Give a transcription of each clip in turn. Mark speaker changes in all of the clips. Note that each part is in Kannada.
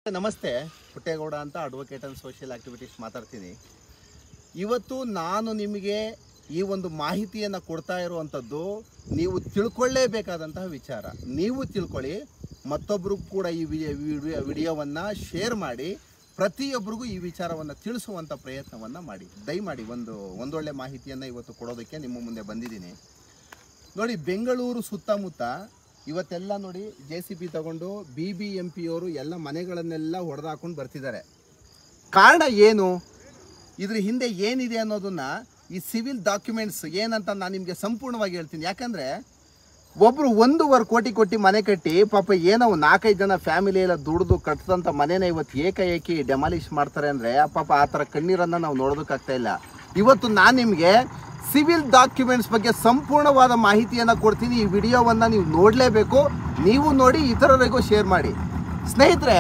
Speaker 1: ನಮಸ್ತೆ ಪುಟ್ಟೇಗೌಡ ಅಂತ ಅಡ್ವೊಕೇಟ್ ಅಂಡ್ ಸೋಷಿಯಲ್ ಆಕ್ಟಿವಿಟೀಸ್ ಮಾತಾಡ್ತೀನಿ ಇವತ್ತು ನಾನು ನಿಮಗೆ ಈ ಒಂದು ಮಾಹಿತಿಯನ್ನು ಕೊಡ್ತಾ ಇರುವಂಥದ್ದು ನೀವು ತಿಳ್ಕೊಳ್ಳೇಬೇಕಾದಂತಹ ವಿಚಾರ ನೀವು ತಿಳ್ಕೊಳ್ಳಿ ಮತ್ತೊಬ್ಬರಿಗೂ ಕೂಡ ಈ ವಿಡಿಯೋ ವಿಡಿಯೋವನ್ನು ಶೇರ್ ಮಾಡಿ ಪ್ರತಿಯೊಬ್ಬರಿಗೂ ಈ ವಿಚಾರವನ್ನು ತಿಳಿಸುವಂಥ ಪ್ರಯತ್ನವನ್ನು ಮಾಡಿ ದಯಮಾಡಿ ಒಂದು ಒಂದೊಳ್ಳೆ ಮಾಹಿತಿಯನ್ನು ಇವತ್ತು ಕೊಡೋದಕ್ಕೆ ನಿಮ್ಮ ಮುಂದೆ ಬಂದಿದ್ದೀನಿ ನೋಡಿ ಬೆಂಗಳೂರು ಸುತ್ತಮುತ್ತ ಇವತ್ತೆಲ್ಲ ನೋಡಿ ಜೆ ಸಿ ಬಿ ತಗೊಂಡು ಬಿ ಬಿ ಎಂ ಪಿಯವರು ಎಲ್ಲ ಮನೆಗಳನ್ನೆಲ್ಲ ಹೊಡೆದಾಕೊಂಡು ಬರ್ತಿದ್ದಾರೆ ಕಾರಣ ಏನು ಇದ್ರ ಹಿಂದೆ ಏನಿದೆ ಅನ್ನೋದನ್ನ ಈ ಸಿವಿಲ್ ಡಾಕ್ಯುಮೆಂಟ್ಸ್ ಏನಂತ ನಾನು ನಿಮಗೆ ಸಂಪೂರ್ಣವಾಗಿ ಹೇಳ್ತೀನಿ ಯಾಕಂದರೆ ಒಬ್ಬರು ಒಂದೂವರೆ ಕೋಟಿ ಕೊಟ್ಟು ಮನೆ ಕಟ್ಟಿ ಪಾಪ ಏನೋ ಒಂದ್ ನಾಲ್ಕೈದು ಜನ ಫ್ಯಾಮಿಲಿ ಎಲ್ಲ ದುಡ್ದು ಕಟ್ಟಿದಂಥ ಮನೆನ ಇವತ್ತು ಏಕಾಏಕಿ ಡೆಮಾಲಿಷ್ ಮಾಡ್ತಾರೆ ಅಂದರೆ ಪಾಪ ಆ ಥರ ಕಣ್ಣೀರನ್ನು ನಾವು ನೋಡೋದಕ್ಕಾಗ್ತಾ ಇಲ್ಲ ಇವತ್ತು ನಾನು ನಿಮಗೆ ಸಿವಿಲ್ ಡಾಕ್ಯುಮೆಂಟ್ಸ್ ಬಗ್ಗೆ ಸಂಪೂರ್ಣವಾದ ಮಾಹಿತಿಯನ್ನು ಕೊಡ್ತೀನಿ ಈ ವಿಡಿಯೋವನ್ನು ನೀವು ನೋಡಲೇಬೇಕು ನೀವು ನೋಡಿ ಇತರರಿಗೂ ಶೇರ್ ಮಾಡಿ ಸ್ನೇಹಿತರೆ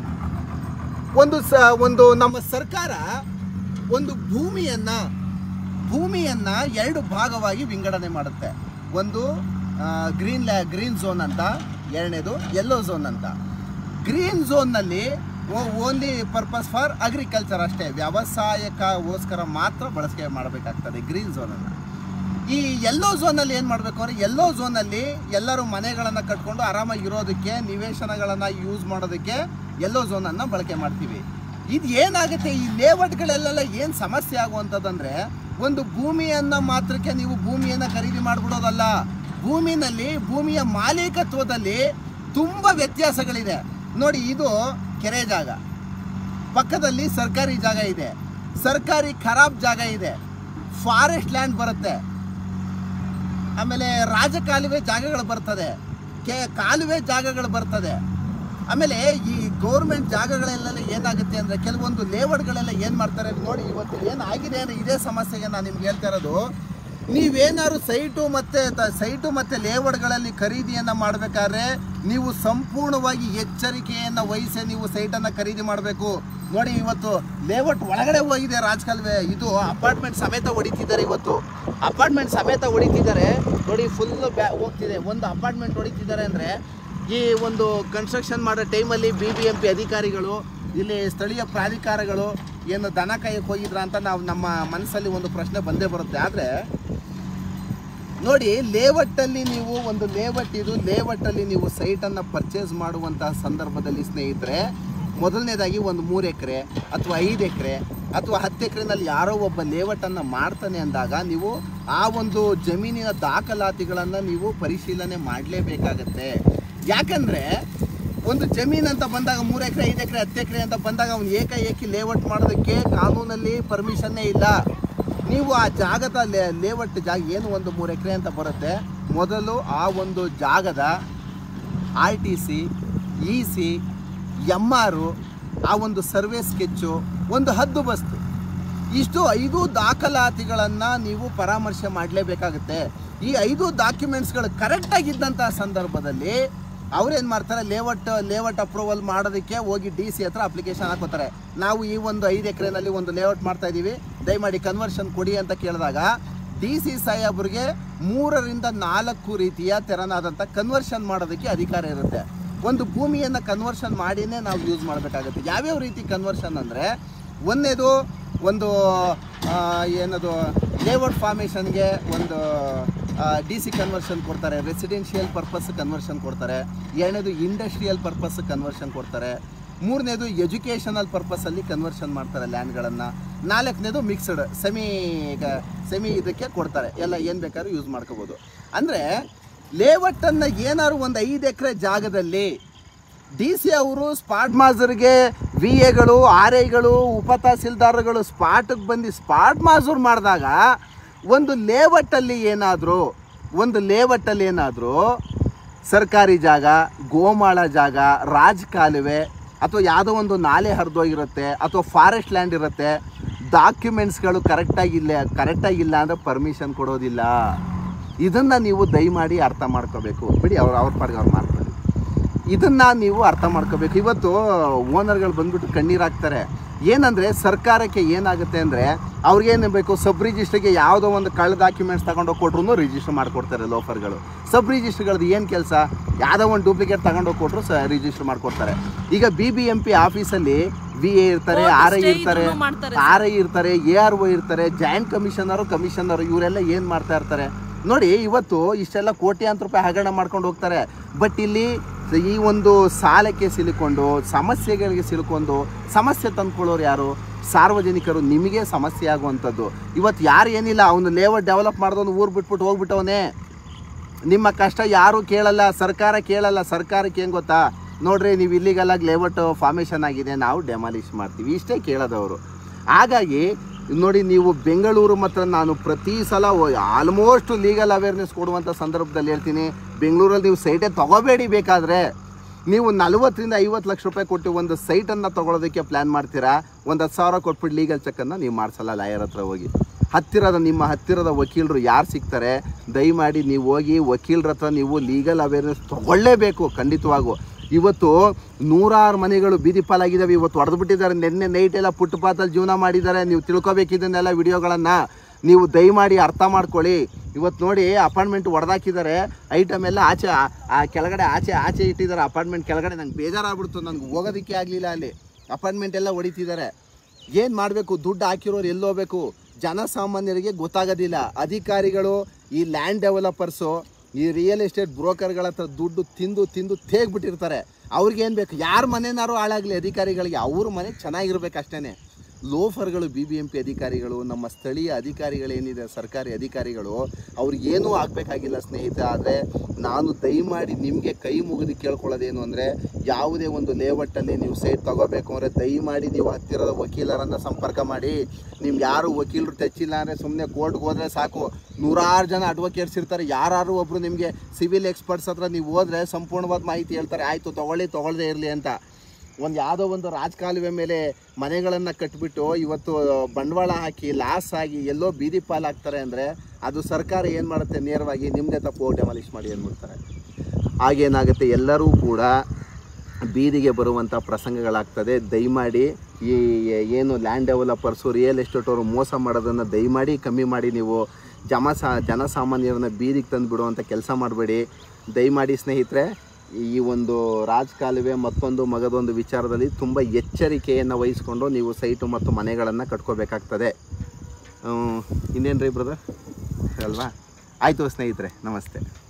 Speaker 1: ಒಂದು ಸ ಒಂದು ನಮ್ಮ ಸರ್ಕಾರ ಒಂದು ಭೂಮಿಯನ್ನ ಭೂಮಿಯನ್ನ ಎರಡು ಭಾಗವಾಗಿ ವಿಂಗಡಣೆ ಮಾಡುತ್ತೆ ಒಂದು ಗ್ರೀನ್ ಲ್ಯಾ ಗ್ರೀನ್ ಝೋನ್ ಅಂತ ಎರಡನೇದು ಯೆಲ್ಲೋ ಝೋನ್ ಅಂತ ಗ್ರೀನ್ ಝೋನ್ನಲ್ಲಿ ಓನ್ಲಿ ಪರ್ಪಸ್ ಫಾರ್ ಅಗ್ರಿಕಲ್ಚರ್ ಅಷ್ಟೇ ವ್ಯವಸಾಯಕ್ಕೋಸ್ಕರ ಮಾತ್ರ ಬಳಕೆ ಮಾಡಬೇಕಾಗ್ತದೆ ಗ್ರೀನ್ ಝೋನನ್ನು ಈ ಎಲ್ಲೋ ಝೋನಲ್ಲಿ ಏನು ಮಾಡಬೇಕು ಅಂದರೆ ಎಲ್ಲೋ ಝೋನಲ್ಲಿ ಎಲ್ಲರೂ ಮನೆಗಳನ್ನು ಕಟ್ಕೊಂಡು ಆರಾಮಾಗಿ ಇರೋದಕ್ಕೆ ನಿವೇಶನಗಳನ್ನು ಯೂಸ್ ಮಾಡೋದಕ್ಕೆ ಎಲ್ಲೋ ಝೋನನ್ನು ಬಳಕೆ ಮಾಡ್ತೀವಿ ಇದು ಏನಾಗುತ್ತೆ ಈ ಲೇಔಟ್ಗಳೆಲ್ಲ ಏನು ಸಮಸ್ಯೆ ಆಗುವಂಥದ್ದಂದರೆ ಒಂದು ಭೂಮಿಯನ್ನು ಮಾತ್ರಕ್ಕೆ ನೀವು ಭೂಮಿಯನ್ನು ಖರೀದಿ ಮಾಡಿಬಿಡೋದಲ್ಲ ಭೂಮಿನಲ್ಲಿ ಭೂಮಿಯ ಮಾಲೀಕತ್ವದಲ್ಲಿ ತುಂಬ ವ್ಯತ್ಯಾಸಗಳಿದೆ ನೋಡಿ ಇದು ಕೆರೆ ಜಾಗ ಪಕ್ಕದಲ್ಲಿ ಸರ್ಕಾರಿ ಜಾಗ ಇದೆ ಸರ್ಕಾರಿ ಖರಾಬ್ ಜಾಗ ಇದೆ ಫಾರೆಸ್ಟ್ ಲ್ಯಾಂಡ್ ಬರುತ್ತೆ ಆಮೇಲೆ ರಾಜಕಾಲುವೆ ಜಾಗಗಳು ಬರ್ತದೆ ಕೆ ಕಾಲುವೆ ಜಾಗಗಳು ಬರ್ತದೆ ಆಮೇಲೆ ಈ ಗೌರ್ಮೆಂಟ್ ಜಾಗಗಳೆಲ್ಲ ಏನಾಗುತ್ತೆ ಅಂದರೆ ಕೆಲವೊಂದು ಲೇಔಟ್ಗಳೆಲ್ಲ ಏನು ಮಾಡ್ತಾರೆ ನೋಡಿ ಇವತ್ತು ಏನಾಗಿದೆ ಅಂದರೆ ಇದೇ ಸಮಸ್ಯೆಗೆ ನಾನು ನಿಮ್ಗೆ ಹೇಳ್ತಾ ಇರೋದು ನೀವೇನಾದ್ರು ಸೈಟು ಮತ್ತು ಸೈಟು ಮತ್ತು ಲೇಔಟ್ಗಳಲ್ಲಿ ಖರೀದಿಯನ್ನು ಮಾಡಬೇಕಾದ್ರೆ ನೀವು ಸಂಪೂರ್ಣವಾಗಿ ಎಚ್ಚರಿಕೆಯನ್ನು ವಹಿಸಿ ನೀವು ಸೈಟನ್ನು ಖರೀದಿ ಮಾಡಬೇಕು ನೋಡಿ ಇವತ್ತು ಲೇಔಟ್ ಒಳಗಡೆ ಹೋಗಿದೆ ರಾಜಕಾಲುವೆ ಇದು ಅಪಾರ್ಟ್ಮೆಂಟ್ ಸಮೇತ ಹೊಡಿತಿದ್ದಾರೆ ಇವತ್ತು ಅಪಾರ್ಟ್ಮೆಂಟ್ ಸಮೇತ ಹೊಡಿತಿದ್ದಾರೆ ನೋಡಿ ಫುಲ್ ಬ್ಯಾ ಹೋಗ್ತಿದೆ ಒಂದು ಅಪಾರ್ಟ್ಮೆಂಟ್ ಹೊಡಿತಿದ್ದಾರೆ ಅಂದರೆ ಈ ಒಂದು ಕನ್ಸ್ಟ್ರಕ್ಷನ್ ಮಾಡೋ ಟೈಮಲ್ಲಿ ಬಿ ಬಿ ಎಂ ಪಿ ಅಧಿಕಾರಿಗಳು ಇಲ್ಲಿ ಸ್ಥಳೀಯ ಪ್ರಾಧಿಕಾರಗಳು ಏನು ದನ ಕಾಯಕ್ಕೆ ಹೋಗಿದ್ರ ಅಂತ ನಾವು ನಮ್ಮ ಮನಸ್ಸಲ್ಲಿ ಒಂದು ಪ್ರಶ್ನೆ ಬಂದೇ ಬರುತ್ತೆ ಆದರೆ ನೋಡಿ ಲೇಔಟಲ್ಲಿ ನೀವು ಒಂದು ಲೇಔಟ್ ಇದು ಲೇಔಟಲ್ಲಿ ನೀವು ಸೈಟನ್ನು ಪರ್ಚೇಸ್ ಮಾಡುವಂತಹ ಸಂದರ್ಭದಲ್ಲಿ ಸ್ನೇಹಿತರೆ ಮೊದಲನೇದಾಗಿ ಒಂದು ಮೂರು ಎಕರೆ ಅಥವಾ ಐದು ಎಕರೆ ಅಥವಾ ಹತ್ತು ಎಕರೆನಲ್ಲಿ ಯಾರೋ ಒಬ್ಬ ಲೇಔಟನ್ನು ಮಾಡ್ತಾನೆ ಅಂದಾಗ ನೀವು ಆ ಒಂದು ಜಮೀನಿನ ದಾಖಲಾತಿಗಳನ್ನು ನೀವು ಪರಿಶೀಲನೆ ಮಾಡಲೇಬೇಕಾಗತ್ತೆ ಯಾಕಂದರೆ ಒಂದು ಜಮೀನು ಅಂತ ಬಂದಾಗ ಮೂರು ಎಕರೆ ಐದು ಎಕರೆ ಹತ್ತು ಎಕರೆ ಅಂತ ಬಂದಾಗ ಅವ್ನು ಏಕಾಏಕಿ ಲೇಔಟ್ ಮಾಡೋದಕ್ಕೆ ಕಾನೂನಲ್ಲಿ ಪರ್ಮಿಷನ್ನೇ ಇಲ್ಲ ನೀವು ಆ ಜಾಗದ ಲೇ ಲೇಔಟ್ ಜಾಗ ಏನು ಒಂದು ಮೂರು ಎಕರೆ ಅಂತ ಬರುತ್ತೆ ಮೊದಲು ಆ ಒಂದು ಜಾಗದ R T C E C M ಆರು ಆ ಒಂದು ಸರ್ವೆ ಸ್ಕೆಚ್ಚು ಒಂದು ಹದ್ದು ಬಸ್ತು ಇಷ್ಟು ಐದು ದಾಖಲಾತಿಗಳನ್ನು ನೀವು ಪರಾಮರ್ಶೆ ಮಾಡಲೇಬೇಕಾಗುತ್ತೆ ಈ ಐದು ಡಾಕ್ಯುಮೆಂಟ್ಸ್ಗಳು ಕರೆಕ್ಟಾಗಿದ್ದಂಥ ಸಂದರ್ಭದಲ್ಲಿ ಅವ್ರೇನು ಮಾಡ್ತಾರೆ ಲೇಔಟ್ ಲೇಔಟ್ ಅಪ್ರೂವಲ್ ಮಾಡೋದಕ್ಕೆ ಹೋಗಿ ಡಿ ಸಿ ಹತ್ರ ಅಪ್ಲಿಕೇಶನ್ ಹಾಕೋತಾರೆ ನಾವು ಈ ಒಂದು ಐದು ಎಕರೆನಲ್ಲಿ ಒಂದು ಲೇಔಟ್ ಮಾಡ್ತಾ ಇದ್ದೀವಿ ದಯಮಾಡಿ ಕನ್ವರ್ಷನ್ ಕೊಡಿ ಅಂತ ಕೇಳಿದಾಗ ಡಿ ಸಿ ಸಾಹೇಬ್ರಿಗೆ ಮೂರರಿಂದ ನಾಲ್ಕು ರೀತಿಯ ತೆರನಾದಂಥ ಕನ್ವರ್ಷನ್ ಮಾಡೋದಕ್ಕೆ ಅಧಿಕಾರ ಇರುತ್ತೆ ಒಂದು ಭೂಮಿಯನ್ನು ಕನ್ವರ್ಷನ್ ಮಾಡಿನೇ ನಾವು ಯೂಸ್ ಮಾಡಬೇಕಾಗುತ್ತೆ ಯಾವ್ಯಾವ ರೀತಿ ಕನ್ವರ್ಷನ್ ಅಂದರೆ ಒಂದನೇದು ಒಂದು ಆ, ಏನದು ಲೇಔಟ್ ಫಾರ್ಮೇಷನ್ಗೆ ಒಂದು ಡಿ ಸಿ ಕನ್ವರ್ಷನ್ ಕೊಡ್ತಾರೆ ರೆಸಿಡೆನ್ಷಿಯಲ್ ಪರ್ಪಸ್ ಕನ್ವರ್ಷನ್ ಕೊಡ್ತಾರೆ ಎರಡನೇದು ಇಂಡಸ್ಟ್ರಿಯಲ್ ಪರ್ಪಸ್ ಕನ್ವರ್ಷನ್ ಕೊಡ್ತಾರೆ ಮೂರನೇದು ಎಜುಕೇಷನಲ್ ಪರ್ಪಸಲ್ಲಿ ಕನ್ವರ್ಷನ್ ಮಾಡ್ತಾರೆ ಲ್ಯಾಂಡ್ಗಳನ್ನು ನಾಲ್ಕನೇದು ಮಿಕ್ಸ್ಡ್ ಸೆಮಿ ಸೆಮಿ ಇದಕ್ಕೆ ಕೊಡ್ತಾರೆ ಎಲ್ಲ ಏನು ಬೇಕಾದ್ರೂ ಯೂಸ್ ಮಾಡ್ಕೋಬೋದು ಅಂದರೆ ಲೇಔಟನ್ನು ಏನಾದ್ರು ಒಂದು ಐದು ಎಕರೆ ಜಾಗದಲ್ಲಿ ಡಿ ಸಿ ಅವರು ಸ್ಪಾಟ್ ಮಾಜರ್ಗೆ ವಿ ಎಗಳು ಆರ್ ಐಗಳು ಉಪ ತಹಸೀಲ್ದಾರ್ಗಳು ಸ್ಪಾಟಿಗೆ ಬಂದು ಸ್ಪಾಟ್ ಮಾಜೂರ್ ಮಾಡಿದಾಗ ಒಂದು ಲೇಔಟಲ್ಲಿ ಏನಾದರೂ ಒಂದು ಲೇಔಟಲ್ಲಿ ಏನಾದರೂ ಸರ್ಕಾರಿ ಜಾಗ ಗೋಮಾಳ ಜಾಗ ರಾಜ್ ಕಾಲುವೆ ಅಥವಾ ಯಾವುದೋ ಒಂದು ನಾಲೆ ಹರಿದೋಗಿರುತ್ತೆ ಅಥವಾ ಫಾರೆಸ್ಟ್ ಲ್ಯಾಂಡ್ ಇರುತ್ತೆ ಡಾಕ್ಯುಮೆಂಟ್ಸ್ಗಳು ಕರೆಕ್ಟಾಗಿಲ್ಲ ಕರೆಕ್ಟಾಗಿಲ್ಲ ಅಂದರೆ ಪರ್ಮಿಷನ್ ಕೊಡೋದಿಲ್ಲ ಇದನ್ನು ನೀವು ದಯಮಾಡಿ ಅರ್ಥ ಮಾಡ್ಕೋಬೇಕು ಬಿಡಿ ಅವ್ರು ಅವ್ರ ಪಾಡಿಗೆ ಅವ್ರು ಮಾಡ್ಕೊಳ್ಳಿ ಇದನ್ನ ನೀವು ಅರ್ಥ ಮಾಡ್ಕೋಬೇಕು ಇವತ್ತು ಓನರ್ಗಳು ಬಂದ್ಬಿಟ್ಟು ಕಣ್ಣೀರು ಹಾಕ್ತಾರೆ ಏನಂದ್ರೆ ಸರ್ಕಾರಕ್ಕೆ ಏನಾಗುತ್ತೆ ಅಂದ್ರೆ ಅವ್ರಿಗೇನು ಬೇಕು ಸಬ್ ರಿಜಿಸ್ಟ್ರಿಗೆ ಯಾವುದೋ ಒಂದು ಕಳ್ಳ ಡಾಕ್ಯುಮೆಂಟ್ಸ್ ತಗೊಂಡೋಗಿ ಕೊಟ್ರು ರಿಜಿಸ್ಟರ್ ಮಾಡ್ಕೊಡ್ತಾರೆ ಲೋಫರ್ಗಳು ಸಬ್ ರಿಜಿಸ್ಟ್ರಗಳದ್ದು ಏನು ಕೆಲಸ ಯಾವುದೋ ಒಂದು ಡೂಪ್ಲಿಕೇಟ್ ತಗೊಂಡೋಗಿ ಕೊಟ್ಟರು ಸ ರಿಜಿಸ್ಟರ್ ಮಾಡ್ಕೊಡ್ತಾರೆ ಈಗ ಬಿ ಬಿ ಎಂ ಪಿ ಆಫೀಸಲ್ಲಿ ವಿ ಎ ಇರ್ತಾರೆ
Speaker 2: Court
Speaker 1: ಆರ್ ಐ
Speaker 2: stay
Speaker 1: ಇರ್ತಾರೆ
Speaker 2: ಇದ್ರೂನು ಮಾಡ್ತಾರೆ
Speaker 1: ಆರ್ ಐ ಇರ್ತಾರೆ ಎ ಆರ್ ಒ ಇರ್ತಾರೆ ಜಾಯಿಂಟ್ ಕಮಿಷನರು ಕಮಿಷನರ್ ಇವರೆಲ್ಲ ಏನು ಮಾಡ್ತಾ ಇರ್ತಾರೆ ನೋಡಿ ಇವತ್ತು ಇಷ್ಟೆಲ್ಲ ಕೋಟ್ಯಾಂತರ ರೂಪಾಯಿ ಹಗರಣ ಮಾಡ್ಕೊಂಡು ಹೋಗ್ತಾರೆ ಬಟ್ ಇಲ್ಲಿ ಈ ಒಂದು ಸಾಲಕ್ಕೆ ಸಿಲುಕೊಂಡು ಸಮಸ್ಯೆಗಳಿಗೆ ಸಿಲುಕೊಂಡು ಸಮಸ್ಯೆ ತಂದ್ಕೊಳ್ಳೋರು ಯಾರು ಸಾರ್ವಜನಿಕರು ನಿಮಗೆ ಸಮಸ್ಯೆ ಆಗುವಂಥದ್ದು ಇವತ್ತು ಯಾರು ಏನಿಲ್ಲ ಅವನು ಲೇಔಟ್ ಡೆವಲಪ್ ಮಾಡಿದವನು ಊರು ಬಿಟ್ಬಿಟ್ಟು ಹೋಗ್ಬಿಟ್ಟವನೇ ನಿಮ್ಮ ಕಷ್ಟ ಯಾರು ಕೇಳಲ್ಲ ಸರ್ಕಾರ ಕೇಳಲ್ಲ ಸರ್ಕಾರಕ್ಕೆ ಏನು ಗೊತ್ತಾ ನೋಡ್ರಿ ನೀವು ಇಲ್ಲಿಗೆಲ್ಲ ಲೇಔಟ್ ಫಾರ್ಮೇಷನ್ ಆಗಿದೆ ನಾವು ಡೆಮಾಲಿಷ್ ಮಾಡ್ತೀವಿ ಇಷ್ಟೇ ಕೇಳೋದವರು ಹಾಗಾಗಿ ನೋಡಿ ನೀವು ಬೆಂಗಳೂರು ಮಾತ್ರ ನಾನು ಪ್ರತಿ ಸಲ ಆಲ್ಮೋಸ್ಟ್ ಲೀಗಲ್ ಅವೇರ್ನೆಸ್ ಕೊಡುವಂಥ ಸಂದರ್ಭದಲ್ಲಿ ಹೇಳ್ತೀನಿ ಬೆಂಗಳೂರಲ್ಲಿ ನೀವು ಸೈಟೇ ತಗೋಬೇಡಿ ಬೇಕಾದರೆ ನೀವು ನಲವತ್ತರಿಂದ ಐವತ್ತು ಲಕ್ಷ ರೂಪಾಯಿ ಕೊಟ್ಟು ಒಂದು ಸೈಟನ್ನು ತಗೊಳ್ಳೋದಕ್ಕೆ ಪ್ಲ್ಯಾನ್ ಮಾಡ್ತೀರಾ ಒಂದು ಹತ್ತು ಸಾವಿರ ಕೊಟ್ಬಿಟ್ಟು ಲೀಗಲ್ ಚೆಕ್ಕನ್ನು ನೀವು ಮಾಡಿಸಲ್ಲ ಲಾಯರ್ ಹತ್ರ ಹೋಗಿ ಹತ್ತಿರದ ನಿಮ್ಮ ಹತ್ತಿರದ ವಕೀಲರು ಯಾರು ಸಿಗ್ತಾರೆ ದಯಮಾಡಿ ನೀವು ಹೋಗಿ ವಕೀಲರ ಹತ್ರ ನೀವು ಲೀಗಲ್ ಅವೇರ್ನೆಸ್ ತಗೊಳ್ಳೇಬೇಕು ಖಂಡಿತವಾಗೂ ಇವತ್ತು ನೂರಾರು ಮನೆಗಳು ಬೀದಿ ಪಾಲಾಗಿದ್ದಾವೆ ಇವತ್ತು ಹೊಡೆದು ಬಿಟ್ಟಿದ್ದಾರೆ ನಿನ್ನೆ ನೈಟ್ ಎಲ್ಲ ಫುಟ್ಪಾತಲ್ಲಿ ಜೀವನ ಮಾಡಿದ್ದಾರೆ ನೀವು ತಿಳ್ಕೊಬೇಕಿದ್ದನ್ನೆಲ್ಲ ವಿಡಿಯೋಗಳನ್ನು ನೀವು ದಯಮಾಡಿ ಅರ್ಥ ಮಾಡ್ಕೊಳ್ಳಿ ಇವತ್ತು ನೋಡಿ ಅಪಾರ್ಟ್ಮೆಂಟ್ ಹೊಡೆದಾಕಿದ್ದಾರೆ ಐಟಮ್ ಎಲ್ಲ ಆಚೆ ಆ- ಆ ಕೆಳಗಡೆ ಆಚೆ ಆಚೆ ಇಟ್ಟಿದ್ದಾರೆ ಅಪಾರ್ಟ್ಮೆಂಟ್ ಕೆಳಗಡೆ ನಂಗೆ ಬೇಜಾರಾಗ್ಬಿಡ್ತು ನನಗೆ ಹೋಗೋದಕ್ಕೆ ಆಗಲಿಲ್ಲ ಅಲ್ಲಿ ಅಪಾರ್ಟ್ಮೆಂಟ್ ಎಲ್ಲ ಹೊಡಿತಿದ್ದಾರೆ ಏನು ಮಾಡಬೇಕು ದುಡ್ಡು ಹಾಕಿರೋರು ಎಲ್ಲಿ ಹೋಗ್ಬೇಕು ಜನಸಾಮಾನ್ಯರಿಗೆ ಗೊತ್ತಾಗೋದಿಲ್ಲ ಅಧಿಕಾರಿಗಳು ಈ ಲ್ಯಾಂಡ್ ಡೆವಲಪರ್ಸು ಈ ರಿಯಲ್ ಎಸ್ಟೇಟ್ ಬ್ರೋಕರ್ಗಳ ಹತ್ರ ದುಡ್ಡು ತಿಂದು ತಿಂದು ತೇಗ್ಬಿಟ್ಟಿರ್ತಾರೆ ಅವ್ರಿಗೇನು ಬೇಕು ಯಾರ ಮನೆನಾರು ಹಾಳಾಗಲಿ ಅಧಿಕಾರಿಗಳಿಗೆ ಅವ್ರ ಮನೆ ಚೆನ್ನಾಗಿರ್ಬೇಕು ಅಷ್ಟೇ ಲೋಫರ್ಗಳು ಬಿ ಬಿ ಎಂ ಪಿ ಅಧಿಕಾರಿಗಳು ನಮ್ಮ ಸ್ಥಳೀಯ ಅಧಿಕಾರಿಗಳೇನಿದೆ ಸರ್ಕಾರಿ ಅಧಿಕಾರಿಗಳು ಅವ್ರಿಗೇನೂ ಆಗಬೇಕಾಗಿಲ್ಲ ಸ್ನೇಹಿತ ಆದರೆ ನಾನು ದಯಮಾಡಿ ನಿಮಗೆ ಕೈ ಮುಗಿದು ಕೇಳ್ಕೊಳ್ಳೋದೇನು ಅಂದರೆ ಯಾವುದೇ ಒಂದು ಲೇಔಟಲ್ಲಿ ನೀವು ಸೈಟ್ ತಗೋಬೇಕು ಅಂದರೆ ದಯಮಾಡಿ ನೀವು ಹತ್ತಿರದ ವಕೀಲರನ್ನು ಸಂಪರ್ಕ ಮಾಡಿ ನಿಮ್ಗೆ ಯಾರು ವಕೀಲರು ಟಚ್ ಇಲ್ಲ ಅಂದರೆ ಸುಮ್ಮನೆ ಕೋರ್ಟ್ಗೆ ಹೋದರೆ ಸಾಕು ನೂರಾರು ಜನ ಅಡ್ವೊಕೇಟ್ಸ್ ಇರ್ತಾರೆ ಯಾರು ಒಬ್ಬರು ನಿಮಗೆ ಸಿವಿಲ್ ಎಕ್ಸ್ಪರ್ಟ್ಸ್ ಹತ್ರ ನೀವು ಹೋದರೆ ಸಂಪೂರ್ಣವಾದ ಮಾಹಿತಿ ಹೇಳ್ತಾರೆ ಆಯಿತು ತೊಗೊಳ್ಳಿ ತೊಗೊಳ್ಳದೇ ಇರಲಿ ಅಂತ ಒಂದು ಯಾವುದೋ ಒಂದು ರಾಜಕಾಲುವೆ ಮೇಲೆ ಮನೆಗಳನ್ನು ಕಟ್ಬಿಟ್ಟು ಇವತ್ತು ಬಂಡವಾಳ ಹಾಕಿ ಲಾಸ್ ಆಗಿ ಎಲ್ಲೋ ಬೀದಿ ಪಾಲಾಗ್ತಾರೆ ಅಂದರೆ ಅದು ಸರ್ಕಾರ ಏನು ಮಾಡುತ್ತೆ ನೇರವಾಗಿ ನಿಮ್ಮದೇ ತಪ್ಪು ಡೆಮಾಲಿಷ್ ಮಾಡಿ ಅಂದ್ಬಿಡ್ತಾರೆ ಆಗೇನಾಗುತ್ತೆ ಎಲ್ಲರೂ ಕೂಡ ಬೀದಿಗೆ ಬರುವಂಥ ಪ್ರಸಂಗಗಳಾಗ್ತದೆ ದಯಮಾಡಿ ಈ ಏನು ಲ್ಯಾಂಡ್ ಡೆವಲಪರ್ಸು ರಿಯಲ್ ಎಸ್ಟೇಟ್ ಅವರು ಮೋಸ ಮಾಡೋದನ್ನು ದಯಮಾಡಿ ಕಮ್ಮಿ ಮಾಡಿ ನೀವು ಜಮ ಸಾ ಜನಸಾಮಾನ್ಯರನ್ನ ಬೀದಿಗೆ ತಂದು ಬಿಡುವಂಥ ಕೆಲಸ ಮಾಡಬೇಡಿ ದಯಮಾಡಿ ಸ್ನೇಹಿತರೆ ಈ ಒಂದು ರಾಜಕಾಲುವೆ ಮತ್ತೊಂದು ಮಗದೊಂದು ವಿಚಾರದಲ್ಲಿ ತುಂಬ ಎಚ್ಚರಿಕೆಯನ್ನು ವಹಿಸ್ಕೊಂಡು ನೀವು ಸೈಟು ಮತ್ತು ಮನೆಗಳನ್ನು ಕಟ್ಕೋಬೇಕಾಗ್ತದೆ ಇನ್ನೇನು ರೀ ಬ್ರದರ್ ಅಲ್ವಾ ಆಯಿತು ಸ್ನೇಹಿತರೆ ನಮಸ್ತೆ